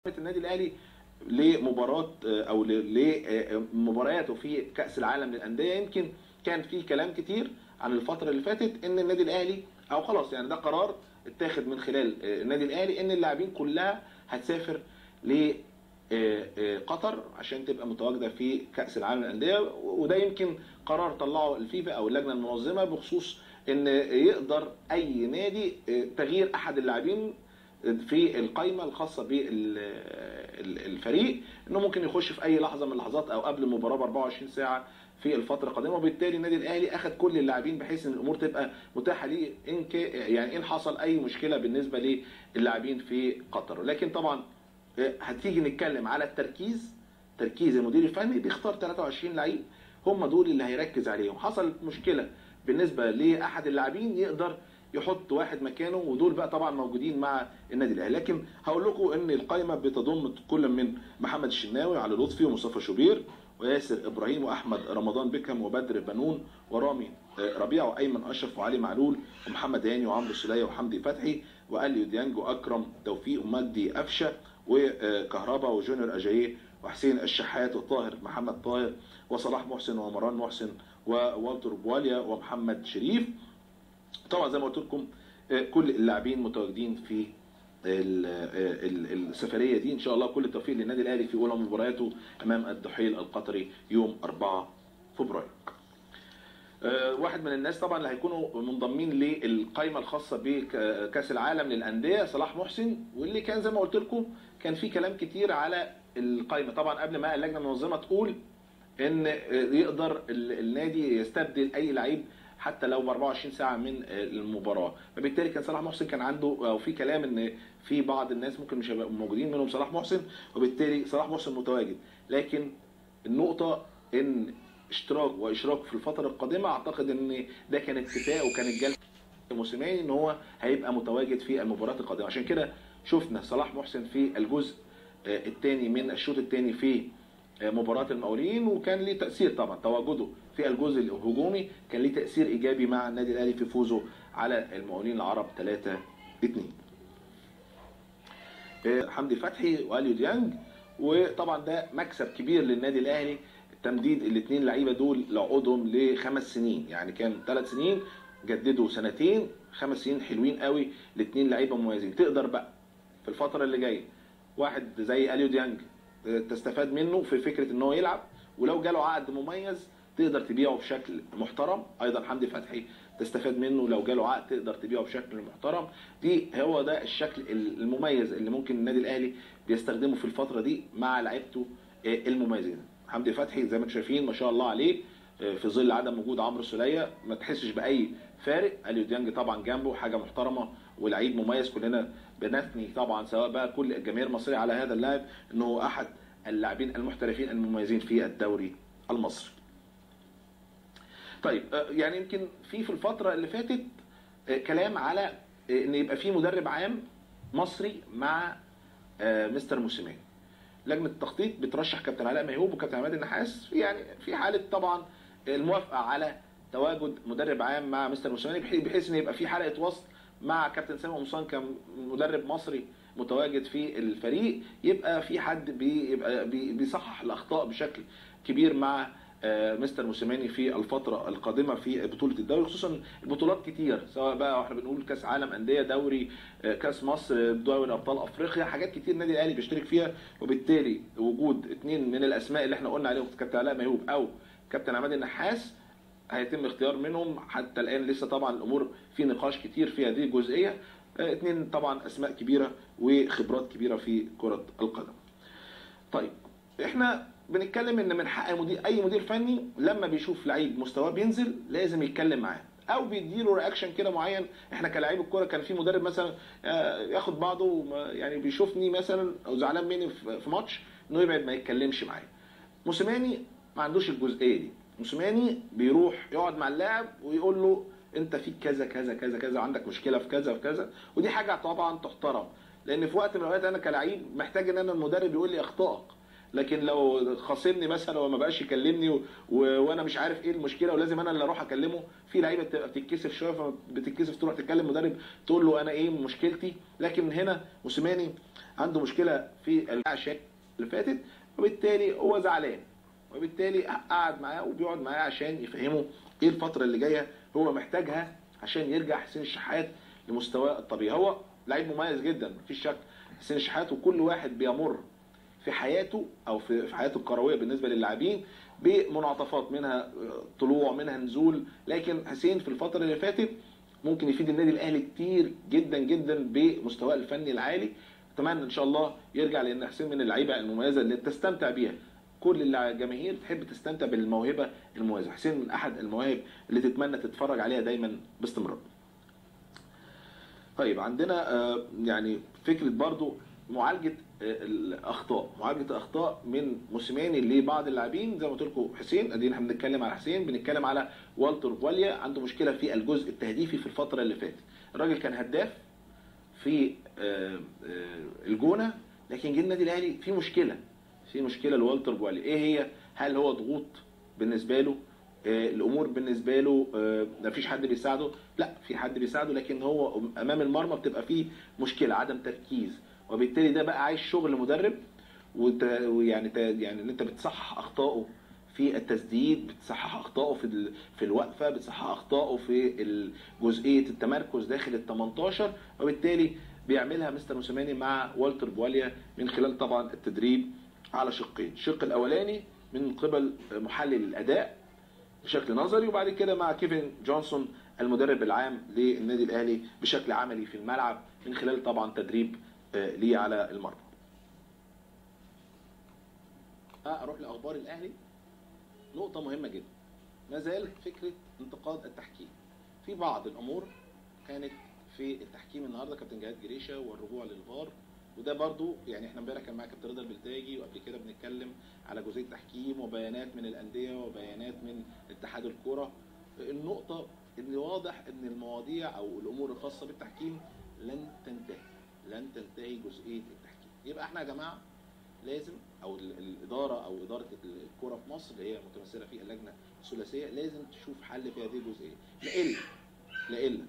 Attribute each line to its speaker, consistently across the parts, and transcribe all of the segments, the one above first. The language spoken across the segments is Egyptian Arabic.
Speaker 1: النادي الاهلي لمباراه او لمبارياته في كاس العالم للانديه يمكن كان في كلام كتير عن الفتره اللي فاتت ان النادي الاهلي او خلاص يعني ده قرار اتاخد من خلال النادي الاهلي ان اللاعبين كلها هتسافر ل قطر عشان تبقى متواجده في كاس العالم للانديه وده يمكن قرار طلعه الفيفا او اللجنه المنظمه بخصوص ان يقدر اي نادي تغيير احد اللاعبين في القائمه الخاصه بالفريق انه ممكن يخش في اي لحظه من اللحظات او قبل المباراه ب 24 ساعه في الفتره القادمه وبالتالي النادي الاهلي اخذ كل اللاعبين بحيث ان الامور تبقى متاحه ليه ان يعني ان حصل اي مشكله بالنسبه للاعبين في قطر لكن طبعا هتيجي نتكلم على التركيز تركيز المدير الفني بيختار 23 لعيب هم دول اللي هيركز عليهم حصلت مشكله بالنسبه لاحد اللاعبين يقدر يحط واحد مكانه ودول بقى طبعا موجودين مع النادي الاهلي لكن هقول لكم ان القائمه بتضم كل من محمد الشناوي علي لطفي ومصطفى شوبير وياسر ابراهيم واحمد رمضان بيكهام وبدر بنون ورامي ربيع وايمن اشرف وعلي معلول ومحمد هاني وعمرو السوليه وحمدي فتحي واليو ديانج واكرم توفيق ومجدي قفشه وكهربا وجونيور اجاييه وحسين الشحات وطاهر محمد طاهر وصلاح محسن ومروان محسن ووالتر بواليا ومحمد شريف طبعا زي ما قلت لكم كل اللاعبين متواجدين في السفريه دي ان شاء الله كل التوفيق للنادي الاهلي في اولى مبارياته امام الدحيل القطري يوم 4 فبراير. واحد من الناس طبعا اللي هيكونوا منضمين للقائمه الخاصه بكاس العالم للانديه صلاح محسن واللي كان زي ما قلت لكم كان في كلام كتير على القائمه طبعا قبل ما اللجنه المنظمه تقول ان يقدر النادي يستبدل اي لعيب حتى لو ب 24 ساعه من المباراه فبالتالي كان صلاح محسن كان عنده او في كلام ان في بعض الناس ممكن مش هيبقوا موجودين منهم صلاح محسن وبالتالي صلاح محسن متواجد لكن النقطه ان اشتراك واشراك في الفتره القادمه اعتقد ان ده كان اتفاق وكان الجلسه موسيماني ان هو هيبقى متواجد في المباراه القادمه عشان كده شفنا صلاح محسن في الجزء الثاني من الشوط الثاني في مباراة المقاولين وكان ليه تأثير طبعا تواجده في الجزء الهجومي كان ليه تأثير إيجابي مع النادي الأهلي في فوزه على المقاولين العرب 3 2 حمدي فتحي واليو ديانج وطبعا ده مكسب كبير للنادي الأهلي تمديد الاثنين لعيبه دول لعقودهم لخمس سنين يعني كان ثلاث سنين جددوا سنتين خمس سنين حلوين قوي لاثنين لعيبه مميزين تقدر بقى في الفتره اللي جايه واحد زي اليو ديانج تستفاد منه في فكره ان هو يلعب ولو جاله عقد مميز تقدر تبيعه بشكل محترم ايضا حمدي فتحي تستفاد منه لو جاله عقد تقدر تبيعه بشكل محترم دي هو ده الشكل المميز اللي ممكن النادي الاهلي بيستخدمه في الفتره دي مع لعيبته المميزين حمدي فتحي زي ما انتم شايفين ما شاء الله عليه في ظل عدم وجود عمرو السوليه ما تحسش باي فارق اليو ديانج طبعا جنبه حاجه محترمه ولعيب مميز كلنا بنثني طبعا سواء بقى كل الجماهير المصريه على هذا اللاعب انه هو احد اللاعبين المحترفين المميزين في الدوري المصري. طيب يعني يمكن في في الفتره اللي فاتت كلام على ان يبقى في مدرب عام مصري مع مستر موسيماني. لجنه التخطيط بترشح كابتن علاء ميهوب وكابتن عماد النحاس يعني في حاله طبعا الموافقه على تواجد مدرب عام مع مستر موسيماني بحيث ان يبقى في حلقه وسط مع كابتن سامي قمصان كمدرب مصري متواجد في الفريق يبقى في حد بيبقى بيصحح الاخطاء بشكل كبير مع مستر موسيماني في الفترة القادمة في بطولة الدوري خصوصا البطولات كتير سواء بقى احنا بنقول كاس عالم أندية دوري كاس مصر دوري أبطال أفريقيا حاجات كتير النادي الأهلي بيشترك فيها وبالتالي وجود اثنين من الأسماء اللي احنا قلنا عليهم كابتن علاء ميهوب أو كابتن عماد النحاس هيتم اختيار منهم حتى الآن لسه طبعا الأمور في نقاش كتير في هذه الجزئية اثنين طبعا أسماء كبيرة وخبرات كبيرة في كرة القدم طيب احنا بنتكلم ان من حق مدير اي مدير فني لما بيشوف لعيب مستواه بينزل لازم يتكلم معاه او بيديله رياكشن كده معين احنا كلاعيب الكوره كان في مدرب مثلا ياخد بعضه يعني بيشوفني مثلا او زعلان مني في ماتش انه يبعد ما يتكلمش معايا موسيماني ما عندوش الجزئيه دي موسيماني بيروح يقعد مع اللاعب ويقول له انت فيك كذا كذا كذا كذا وعندك مشكله في كذا في كذا ودي حاجه طبعا تحترم لان في وقت من الاوقات انا كلاعب محتاج ان انا المدرب يقول لي اخطائك لكن لو خاصمني مثلا وما بقاش يكلمني و... و... وانا مش عارف ايه المشكله ولازم انا اللي اروح اكلمه في لعيبه بتبقى بتتكسف شويه فبتتكسف تروح تكلم مدرب تقول له انا ايه مشكلتي لكن هنا موسيماني عنده مشكله في العشاء اللي فاتت وبالتالي هو زعلان وبالتالي قعد معاه وبيقعد معاه عشان يفهمه ايه الفتره اللي جايه هو محتاجها عشان يرجع حسين الشحات لمستواه الطبيعي هو لعيب مميز جدا مفيش شك حسين الشحات وكل واحد بيمر في حياته او في حياته الكرويه بالنسبه للاعبين بمنعطفات منها طلوع منها نزول لكن حسين في الفتره اللي فاتت ممكن يفيد النادي الاهلي كتير جدا جدا بمستواه الفني العالي اتمنى ان شاء الله يرجع لان حسين من اللعيبه المميزه اللي تستمتع بيها كل الجماهير تحب تستمتع بالموهبه المميزه حسين من احد المواهب اللي تتمنى تتفرج عليها دايما باستمرار طيب عندنا يعني فكره برضو معالجه الاخطاء معالجه الاخطاء من موسيماني لبعض اللاعبين زي ما قلت لكم حسين ادينا احنا بنتكلم على حسين بنتكلم على والتر فاليا عنده مشكله في الجزء التهديفي في الفتره اللي فاتت الراجل كان هداف في الجونه لكن جه النادي الاهلي في مشكله في مشكله لوالتر فاليا ايه هي هل هو ضغوط بالنسبه له الامور بالنسبه له ما فيش حد بيساعده لا في حد بيساعده لكن هو امام المرمى بتبقى فيه مشكله عدم تركيز وبالتالي ده بقى عايز شغل مدرب ويعني يعني ان انت بتصحح اخطائه في التسديد بتصحح اخطائه في في الوقفه بتصحح اخطائه في جزئيه التمركز داخل ال 18 وبالتالي بيعملها مستر موسيماني مع والتر بواليا من خلال طبعا التدريب على شقين الشق الاولاني من قبل محلل الاداء بشكل نظري وبعد كده مع كيفن جونسون المدرب العام للنادي الاهلي بشكل عملي في الملعب من خلال طبعا تدريب ليه على المرمى اروح لاخبار الاهلي نقطه مهمه جدا ما زال فكره انتقاد التحكيم في بعض الامور كانت في التحكيم النهارده كابتن جهاد جريشه والرجوع للفار وده برضو يعني احنا امبارح كان معايا كابتن رضا البلتاجي وقبل كده بنتكلم على جزئيه التحكيم وبيانات من الانديه وبيانات من اتحاد الكوره النقطه ان واضح ان المواضيع او الامور الخاصه بالتحكيم لن تنتهي لن تنتهي جزئيه التحكيم يبقى احنا يا جماعه لازم او الاداره او اداره الكوره في مصر اللي هي متمثله في اللجنه الثلاثيه لازم تشوف حل في هذه الجزئيه لالا لالا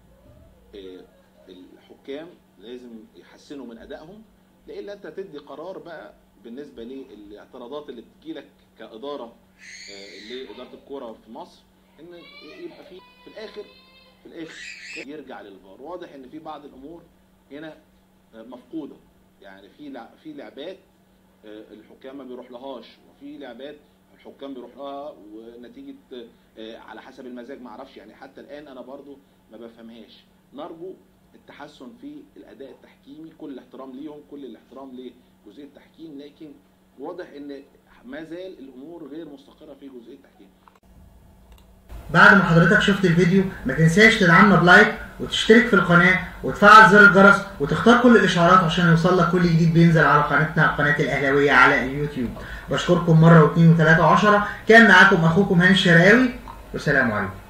Speaker 1: الحكام لازم يحسنوا من ادائهم لالا انت تدي قرار بقى بالنسبه للاعتراضات اللي بتجيلك كاداره لاداره الكوره في مصر ان يبقى في في الاخر في الاخر يرجع للفار واضح ان في بعض الامور هنا مفقوده يعني في في لعبات الحكام ما بيروح لهاش وفي لعبات الحكام بيروح لها ونتيجه على حسب المزاج ما اعرفش يعني حتى الان انا برضو ما بفهمهاش نرجو التحسن في الاداء التحكيمي كل الاحترام ليهم كل الاحترام لجزئيه التحكيم لكن واضح ان ما زال الامور غير مستقره في جزئيه التحكيم
Speaker 2: بعد ما حضرتك شفت الفيديو ما تنساش تدعمنا بلايك وتشترك في القناة وتفعل زر الجرس وتختار كل الاشعارات عشان يوصلك كل جديد بينزل على قناتنا قناة الاهلاوية على اليوتيوب بشكركم مرة واثنين وثلاثة وعشرة كان معاكم اخوكم هاني الشراوي والسلام عليكم